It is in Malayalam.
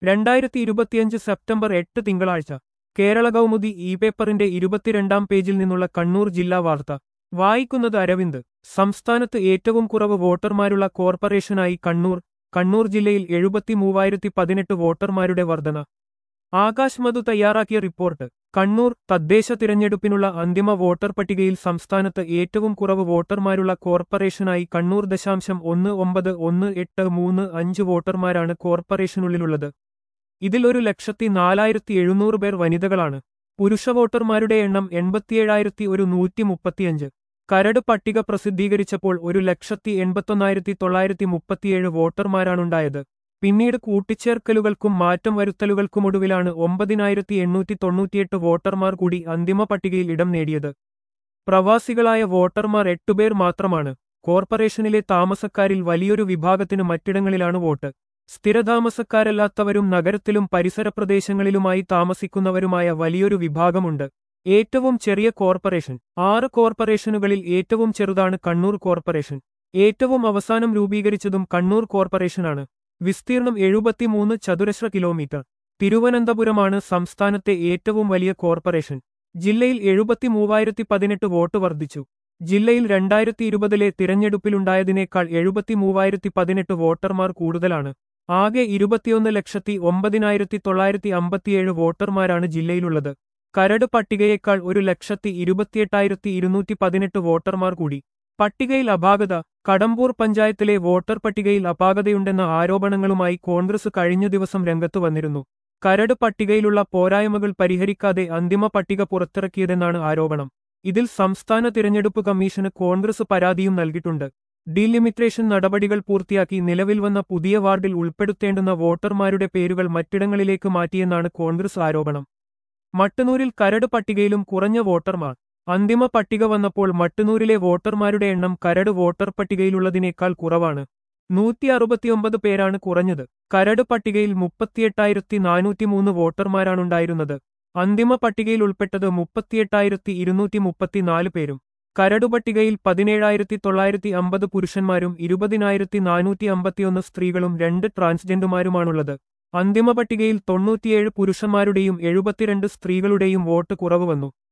രണ്ടായിരത്തി ഇരുപത്തിയഞ്ച് സെപ്റ്റംബർ എട്ട് തിങ്കളാഴ്ച കേരള കൗമുദി ഇ പേപ്പറിന്റെ ഇരുപത്തിരണ്ടാം പേജിൽ നിന്നുള്ള കണ്ണൂർ ജില്ലാ വാർത്ത വായിക്കുന്നത് അരവിന്ദ് സംസ്ഥാനത്ത് ഏറ്റവും കുറവ് വോട്ടർമാരുള്ള കോർപ്പറേഷനായി കണ്ണൂർ കണ്ണൂർ ജില്ലയിൽ എഴുപത്തി മൂവായിരത്തി പതിനെട്ട് വോട്ടർമാരുടെ വർധന ആകാശ് മധു തയ്യാറാക്കിയ റിപ്പോർട്ട് കണ്ണൂർ തദ്ദേശ തിരഞ്ഞെടുപ്പിനുള്ള അന്തിമ വോട്ടർ പട്ടികയിൽ സംസ്ഥാനത്ത് ഏറ്റവും കുറവ് വോട്ടർമാരുള്ള കോർപ്പറേഷനായി കണ്ണൂർ ദശാംശം ഒന്ന് ഒമ്പത് ഒന്ന് എട്ട് മൂന്ന് അഞ്ച് വോട്ടർമാരാണ് കോർപ്പറേഷനുള്ളിലുള്ളത് ഇതിൽ ഒരു ലക്ഷത്തി നാലായിരത്തി എഴുന്നൂറ് പേർ വനിതകളാണ് പുരുഷ വോട്ടർമാരുടെ എണ്ണം എൺപത്തിയേഴായിരത്തി ഒരു നൂറ്റി മുപ്പത്തിയഞ്ച് കരട് പട്ടിക പ്രസിദ്ധീകരിച്ചപ്പോൾ ഒരു ലക്ഷത്തി എൺപത്തൊന്നായിരത്തി തൊള്ളായിരത്തി മുപ്പത്തിയേഴ് വോട്ടർമാരാണുണ്ടായത് പിന്നീട് കൂട്ടിച്ചേർക്കലുകൾക്കും മാറ്റം വരുത്തലുകൾക്കുമൊടുവിലാണ് ഒമ്പതിനായിരത്തി എണ്ണൂറ്റി തൊണ്ണൂറ്റിയെട്ട് വോട്ടർമാർ കൂടി അന്തിമ പട്ടികയിൽ ഇടം നേടിയത് പ്രവാസികളായ വോട്ടർമാർ എട്ടുപേർ മാത്രമാണ് കോർപ്പറേഷനിലെ താമസക്കാരിൽ വലിയൊരു വിഭാഗത്തിന് മറ്റിടങ്ങളിലാണ് വോട്ട് സ്ഥിരതാമസക്കാരല്ലാത്തവരും നഗരത്തിലും പരിസര പ്രദേശങ്ങളിലുമായി താമസിക്കുന്നവരുമായ വലിയൊരു വിഭാഗമുണ്ട് ഏറ്റവും ചെറിയ കോർപ്പറേഷൻ ആറ് കോർപ്പറേഷനുകളിൽ ഏറ്റവും ചെറുതാണ് കണ്ണൂർ കോർപ്പറേഷൻ ഏറ്റവും അവസാനം രൂപീകരിച്ചതും കണ്ണൂർ കോർപ്പറേഷനാണ് വിസ്തീർണം എഴുപത്തിമൂന്ന് ചതുരശ്ര കിലോമീറ്റർ തിരുവനന്തപുരമാണ് സംസ്ഥാനത്തെ ഏറ്റവും വലിയ കോർപ്പറേഷൻ ജില്ലയിൽ എഴുപത്തിമൂവായിരത്തി പതിനെട്ട് വോട്ട് വർദ്ധിച്ചു ജില്ലയിൽ രണ്ടായിരത്തി ഇരുപതിലെ തിരഞ്ഞെടുപ്പിലുണ്ടായതിനേക്കാൾ എഴുപത്തിമൂവായിരത്തി പതിനെട്ട് വോട്ടർമാർ കൂടുതലാണ് ആകെ ഇരുപത്തിയൊന്ന് ലക്ഷത്തി ഒമ്പതിനായിരത്തി തൊള്ളായിരത്തി അമ്പത്തിയേഴ് വോട്ടർമാരാണ് ജില്ലയിലുള്ളത് കരട് പട്ടികയേക്കാൾ ഒരു ലക്ഷത്തി ഇരുപത്തിയെട്ടായിരത്തി ഇരുന്നൂറ്റി പതിനെട്ട് വോട്ടർമാർ കൂടി പട്ടികയിൽ അപാകത കടമ്പൂർ പഞ്ചായത്തിലെ വോട്ടർ പട്ടികയിൽ അപാകതയുണ്ടെന്ന ആരോപണങ്ങളുമായി കോൺഗ്രസ് കഴിഞ്ഞ ദിവസം രംഗത്തു വന്നിരുന്നു കരട് പട്ടികയിലുള്ള പോരായ്മകൾ പരിഹരിക്കാതെ അന്തിമ പട്ടിക പുറത്തിറക്കിയതെന്നാണ് ആരോപണം ഇതിൽ സംസ്ഥാന തിരഞ്ഞെടുപ്പ് കമ്മീഷന് കോൺഗ്രസ് പരാതിയും നൽകിയിട്ടുണ്ട് ഡീലിമിറ്റേഷൻ നടപടികൾ പൂർത്തിയാക്കി നിലവിൽ വന്ന പുതിയ വാർഡിൽ ഉൾപ്പെടുത്തേണ്ടുന്ന വോട്ടർമാരുടെ പേരുകൾ മറ്റിടങ്ങളിലേക്ക് മാറ്റിയെന്നാണ് കോൺഗ്രസ് ആരോപണം മട്ടന്നൂരിൽ കരട് പട്ടികയിലും കുറഞ്ഞ വോട്ടർമാർ അന്തിമ പട്ടിക വന്നപ്പോൾ മട്ടന്നൂരിലെ വോട്ടർമാരുടെ എണ്ണം കരട് വോട്ടർ പട്ടികയിലുള്ളതിനേക്കാൾ കുറവാണ് നൂറ്റി അറുപത്തിയൊമ്പത് പേരാണ് കുറഞ്ഞത് കരട് പട്ടികയിൽ മുപ്പത്തിയെട്ടായിരത്തി നാനൂറ്റിമൂന്ന് വോട്ടർമാരാണുണ്ടായിരുന്നത് അന്തിമ പട്ടികയിൽ ഉൾപ്പെട്ടത് മുപ്പത്തിയെട്ടായിരത്തി ഇരുന്നൂറ്റി മുപ്പത്തിനാല് പേരും കരടു പട്ടികയിൽ പതിനേഴായിരത്തി തൊള്ളായിരത്തി അമ്പത് പുരുഷന്മാരും ഇരുപതിനായിരത്തി നാനൂറ്റി അമ്പത്തിയൊന്ന് സ്ത്രീകളും രണ്ട് ട്രാൻസ്ജെൻഡുമാരുമാണുള്ളത് അന്തിമ പട്ടികയിൽ തൊണ്ണൂറ്റിയേഴ് പുരുഷന്മാരുടെയും എഴുപത്തിരണ്ട് സ്ത്രീകളുടെയും വോട്ട് കുറവ് വന്നു